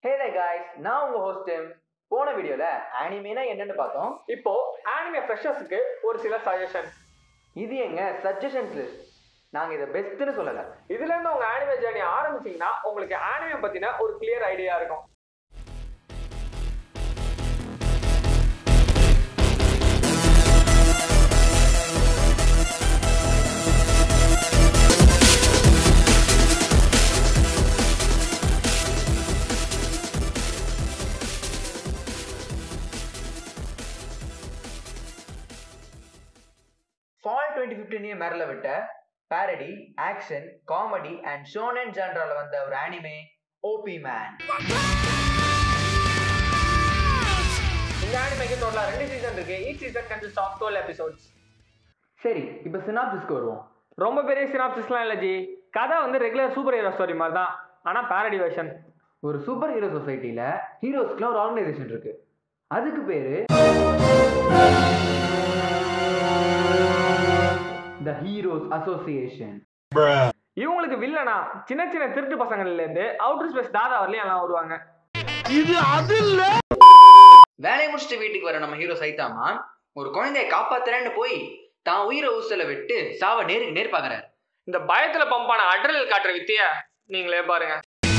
ஹே தை guys நான் உங்க host போன வீடியோல அனிமேனா என்னன்னு பார்த்தோம் இப்போ ஆனிமே ஃப்ரெஷர்ஸ்க்கு ஒரு சில சஜஷன் இது எங்க சஜஷன்ஸ் லிஸ்ட் நாங்க இதை பெஸ்ட்னு சொல்லல இதுல இருந்து உங்க ஆனிமே ஜேர்னி ஆரம்பிச்சீங்கன்னா உங்களுக்கு ஆனிமே பத்தின ஒரு கிளியர் ஐடியா இருக்கும் ஃபால் டுவெண்ட்டி ஃபிஃப்டீனே மேரில் விட்ட பேரடி ஆக்ஷன் காமெடி அண்ட் ஷோனன் ஜான்ரால வந்த ஒரு அனிமே ஓபி மேன் இந்த ஆனிமேக்கு டோட்டலா ரெண்டு சீசன் இருக்கு each season consist of twelve episodes சரி இப்போ சினாப்சிஸ்க்கு வருவோம் ரொம்ப பெரிய சினாப்சிஸ்லாம் இல்லை ஜி கதை வந்து ரெகுலர் சூப்பர் ஹீரோ ஸ்டோரி மாதிரி தான் ஆனால் பேரடி வெர்ஷன் ஒரு சூப்பர் ஹீரோ சொசைட்டில ஹீரோஸ்க்குலாம் ஒரு ஆர்கனைசேஷன் இருக்கு அதுக்கு பேரு த ஹீரோஸ் அசோசியேஷன் இவங்களுக்கு வில்லனா சின்ன சின்ன திருட்டு பசங்கள்ல இருந்து அவுட்டர் ஸ்பேஸ் தாதா வரலையும் எல்லாம் வருவாங்க வேலையை முடிச்சுட்டு வீட்டுக்கு வர நம்ம ஹீரோ சைத்தாமா ஒரு குழந்தைய காப்பாத்துறேன்னு போய் தான் உயிரை ஊசல விட்டு சாவ நேருக்கு நேர் பாக்குறாரு இந்த பயத்துல பம்பான அட்ரல் காட்டுற வித்திய நீங்களே பாருங்க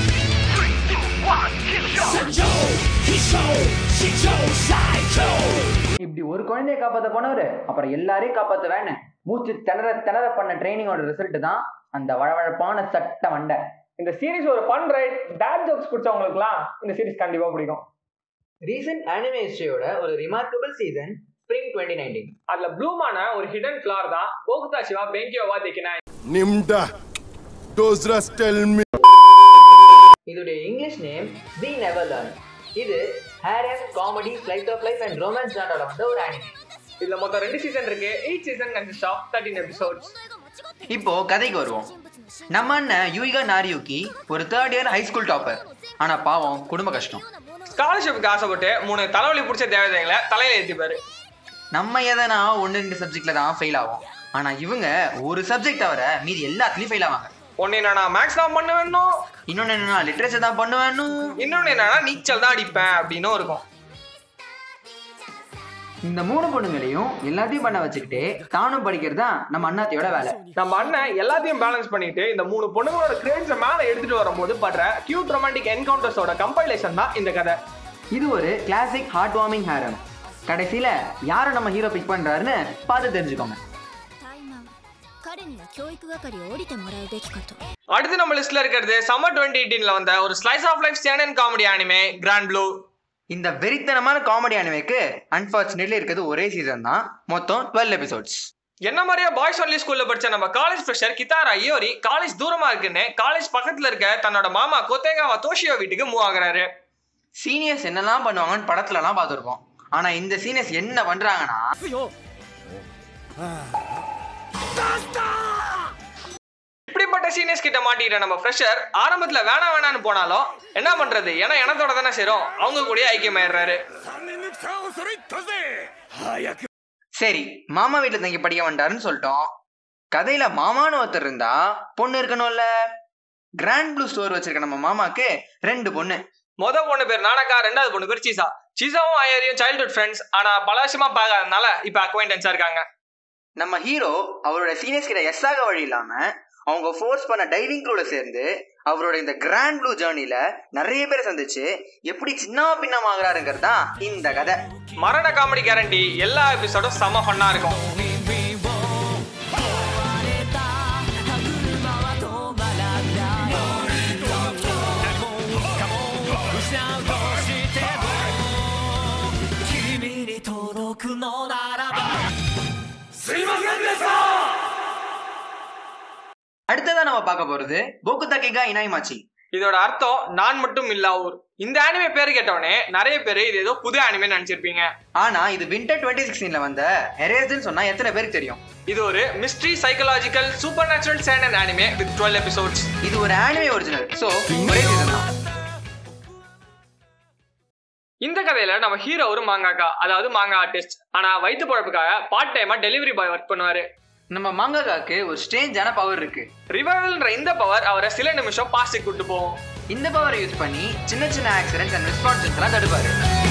இப்படி ஒரு குழந்தைய காப்பாத்த போனவரு அப்புறம் எல்லாரையும் காப்பாத்த வேணும் மூச்சு திணற திணற பண்ண ட்ரைனிங்கோட ரிசல்ட் தான் அந்த வழவழப்பான சட்ட வண்டை இந்த சீரிஸ் ஒரு ஃபன் ரைட் டேட் ஜோக்ஸ் பிடிச்சவங்களுக்குலாம் இந்த சீரிஸ் கண்டிப்பா பிடிக்கும் ரீசெண்ட் அனிமே ஹிஸ்டரியோட ஒரு remarkable season spring twenty nineteen அதுல ப்ளூமான ஒரு ஹிடன் ஃபிளார் தான் போகுதா சிவா பெங்கியோவா தெக்கினா Nimda. Those rest tell me. இதோடைய English name the never learn இது harem comedy slice of life and romance ஜானோட வந்த ஒரு அனிமே இதுல மொத்தம் ரெண்டு சீசன் இருக்கு each season consist of thirteen episodes இப்போ கதைக்கு வருவோம் நம்ம அண்ணன் யூகா நாரியூக்கி ஒரு third year high school topper ஆனா பாவம் குடும்ப கஷ்டம் ஸ்காலர்ஷிப்க்கு ஆசைப்பட்டு மூணு தலைவலி பிடிச்ச தேவதைகளை தலையில ஏத்திப்பாரு நம்ம எதனா ஒன்று ரெண்டு சப்ஜெக்ட்ல தான் ஃபெயில் ஆகும் ஆனா இவங்க ஒரு சப்ஜெக்ட் தவிர மீதி எல்லாத்துலயும் ஃபெயில் ஆவாங்க ஒன்னு என்னன்னா மேக்ஸ் தான் பண்ணுவேணும் இன்னொன்னு என்னன்னா லிட்ரேச்சர் தான் பண்ணுவேன்னு இன்னொன்னு என்னன்னா நீச்சல் தான் அடிப்பேன் அப்படின்னும் இருக்கும் இந்த மூணு பொண்ணுங்களையும் எல்லாத்தையும் பண்ண வச்சுக்கிட்டு தானும் படிக்கிறது தான் நம்ம அண்ணாத்தியோட வேலை நம்ம அண்ணன் எல்லாத்தையும் பேலன்ஸ் பண்ணிட்டு இந்த மூணு பொண்ணுங்களோட கிரேட்ஸை மேல எடுத்துட்டு வரும்போது படுற கியூட் ரொமான்டிக் என்கவுண்டர்ஸோட கம்பைலேஷன் தான் இந்த கதை இது ஒரு கிளாசிக் ஹார்ட் வார்மிங் ஹேரம் கடைசியில யாரை நம்ம ஹீரோ பிக் பண்றாருன்னு பார்த்து தெரிஞ்சுக்கோங்க タイマン彼には教育係を降りてもらうべきかと அடுத்து நம்ம லிஸ்ட்ல இருக்கிறது சம்மர் டுவெண்ட்டி எயிட்டீன்ல வந்த ஒரு slice of life seinen comedy anime Grand Blue இந்த வெறித்தனமான காமெடி அனிமேக்கு அன்பார்ச்சுனேட்லி இருக்கிறது ஒரே சீசன் தான் மொத்தம் டுவெல் எபிசோட்ஸ் என்ன மாதிரியே பாய்ஸ் ஒன்லி ஸ்கூல்ல படிச்ச நம்ம college fresher Kitahara Iori college தூரமா இருக்குன்னு காலேஜ் பக்கத்துல இருக்க தன்னோட மாமா கொத்தேகாவா தோஷியோ வீட்டுக்கு மூவ் ஆகுறாரு சீனியர்ஸ் என்னெல்லாம் பண்ணுவாங்கன்னு படத்துலலாம் பார்த்துருப்போம் ஆனா இந்த சீனியர்ஸ் என்ன பண்றாங்கன்னா இப்படிப்பட்ட சீனியர்ஸ் கிட்ட மாட்டிக்கிட்ட நம்ம ஃப்ரெஷர் ஆரம்பத்துல வேணாம் வேணான்னு போனாலும் என்ன பண்றது ஏன்னா எனத்தோட தானே சேரும் அவங்க கூட ஐக்கியமாயிடுறாரு சரி மாமா வீட்டுல தங்கி படிக்க வேண்டாருன்னு சொல்லிட்டோம் கதையில மாமான்னு ஒருத்தர் இருந்தா பொண்ணு இருக்கணும்ல கிராண்ட் ப்ளூ ஸ்டோர் வச்சிருக்க நம்ம மாமாக்கு ரெண்டு பொண்ணு முத பொண்ணு பேர் நானக்கா ரெண்டாவது பொண்ணு பேர் சீசா சீசாவும் ஐயரியும் சைல்ட்ஹுட் ஃப்ரெண்ட்ஸ் ஆனா பல வருஷமா பார்க்காதனால இப்ப அக்வைண்டன்ஸா இருக்காங்க நம்ம ஹீரோ அவரோட சீனியர்ஸ் கிட்ட எஸ் ஆக வழி இல்லாம அவங்க ஃபோர்ஸ் பண்ண டைவிங் க்ரூல சேர்ந்து அவரோட இந்த கிராண்ட் ப்ளூ ஜேர்னில நிறைய பேரை சந்திச்சு எப்படி சின்ன பின்னமாகறாருங்கிறது தான் இந்த கதை மரண காமெடி கேரண்டி எல்லா எபிசோடும் செம ஃபன்னா இருக்கும் அடுத்ததா நம்ம பார்க்க போறது போக்கு தக்கிகா இனாய்மாச்சி இதோட அர்த்தம் நான் மட்டும் இல்லா ஊர் இந்த அனிமே பேர் கேட்டவனே நிறைய பேர் இது ஏதோ புது அனிமே நினைச்சிருப்பீங்க ஆனா இது வின்டர் டுவெண்ட்டி சிக்ஸ்டீன்ல வந்த எரேஸ்ன்னு சொன்னா எத்தனை பேருக்கு தெரியும் இது ஒரு mystery psychological super natural seinen anime with twelve episodes இது ஒரு ஆனிமே ஒரிஜினல் சோ ஒரே சீசன் தான் இந்த கதையில நம்ம ஹீரோ ஒரு மாங்காக்கா அதாவது மாங்கா ஆர்டிஸ்ட் ஆனா வயிற்று பழப்புக்காக பார்ட் டைமா டெலிவரி பாய் ஒர்க் பண்ணுவாரு நம்ம மங்ககாக்கு ஒரு ஸ்ட்ரேஞ்சான பவர் இருக்கு ரிவைவல்ன்ற இந்த பவர் அவரை சில நிமிஷம் பாஸ்டிக் கூட்டு போகும் இந்த பவரை யூஸ் பண்ணி சின்ன சின்ன ஆக்சிடென்ட்ஸ் அண்ட் ரெஸ்பான்சஸ் எல்லாம் தடுப்பாரு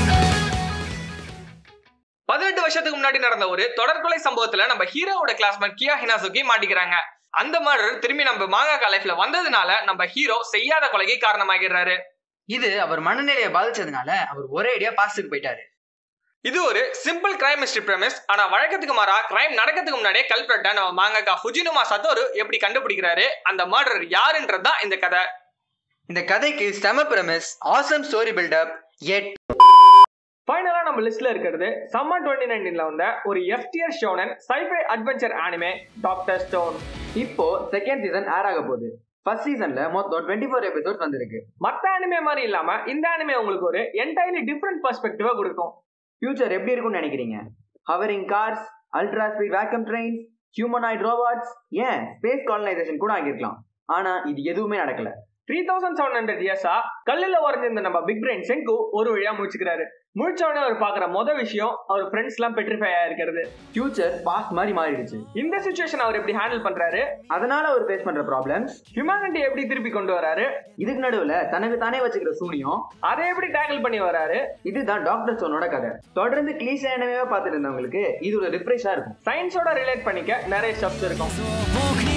பதினெட்டு வருஷத்துக்கு முன்னாடி நடந்த ஒரு தொடர்கொலை சம்பவத்துல நம்ம ஹீரோவோட கிளாஸ்மேட் கியா ஹினாசுகி மாட்டிக்கிறாங்க அந்த மர்டர் திரும்பி நம்ம மாங்காக்கா லைஃப்ல வந்ததுனால நம்ம ஹீரோ செய்யாத கொலைக்கு காரணமாகிறாரு இது அவர் மனநிலையை பாதிச்சதுனால அவர் ஒரே அடியா பாஸ்டுக்கு போயிட்டாரு இது ஒரு சிம்பிள் கிரைம் மிஸ்ட்ரி பிரமிஸ் ஆனா வழக்கத்துக்கு மாறா கிரைம் நடக்கிறதுக்கு முன்னாடியே கல்பிரட்டை நம்ம மாங்காக்கா ஃபுஜினுமா சத்தோரு எப்படி கண்டுபிடிக்கிறாரு அந்த மர்டர் யாருன்றது தான் இந்த கதை இந்த கதைக்கு செம பிரமிஸ் ஆசம் ஸ்டோரி பில்டப் எட் ஃபைனலா நம்ம லிஸ்ட்ல இருக்கிறது சம்மர் டுவெண்ட்டி நைன்டீன்ல வந்த ஒரு எஃப்டிஆர் shonen sci-fi adventure anime doctor stone இப்போ செகண்ட் சீசன் ஏர் ஆக போகுது ஃபர்ஸ்ட் சீசன்ல மொத்தம் டுவெண்ட்டி ஃபோர் எபிசோட்ஸ் வந்திருக்கு மத்த அனிமே மாதிரி இல்லாம இந்த அனிமே உங்களுக்கு ஒரு என்டையர்லி டிஃப்ரெண்ட் பெர்ஸ்பெக்டிவா கொடுக்கும் ஃபியூச்சர் எப்படி இருக்கும்னு நினைக்கிறீங்க hovering cars ultra speed vacuum trains humanoid robots ஏன் ஸ்பேஸ் காலனைசேஷன் கூட ஆகியிருக்கலாம் ஆனா இது எதுவுமே நடக்கல த்ரீ தௌசண்ட் செவன் ஹண்ட்ரட் இயர்ஸா கல்லுல உறைஞ்சிருந்த நம்ம பிக் பிரெயின் செங்கு ஒரு வழியா முடிச்சுக்கிறாரு முடிச்ச அவர் பாக்குற மொத விஷயம் அவர் ஃப்ரெண்ட்ஸ் எல்லாம் பெட்ரிஃபை ஆயிருக்கிறது ஃபியூச்சர் பாஸ்ட் மாதிரி மாறிடுச்சு இந்த சுச்சுவேஷன் அவர் எப்படி ஹேண்டில் பண்றாரு அதனால அவர் ஃபேஸ் பண்ற ப்ராப்ளம்ஸ் ஹியூமனிட்டி எப்படி திருப்பி கொண்டு வராரு இதுக்கு நடுவுல தனக்கு தானே வச்சுக்கிற சூனியம் அதை எப்படி டேக்கிள் பண்ணி வராரு இதுதான் டாக்டர் ஸ்டோனோட கதை தொடர்ந்து கிளீஷ் அனிமே பார்த்துட்டு இருந்தவங்களுக்கு இது ஒரு ரிஃப்ரெஷா இருக்கும் சயின்ஸோட ரிலேட் பண்ணிக்க நிறைய ஸ்டெப்ஸ் இருக்கும்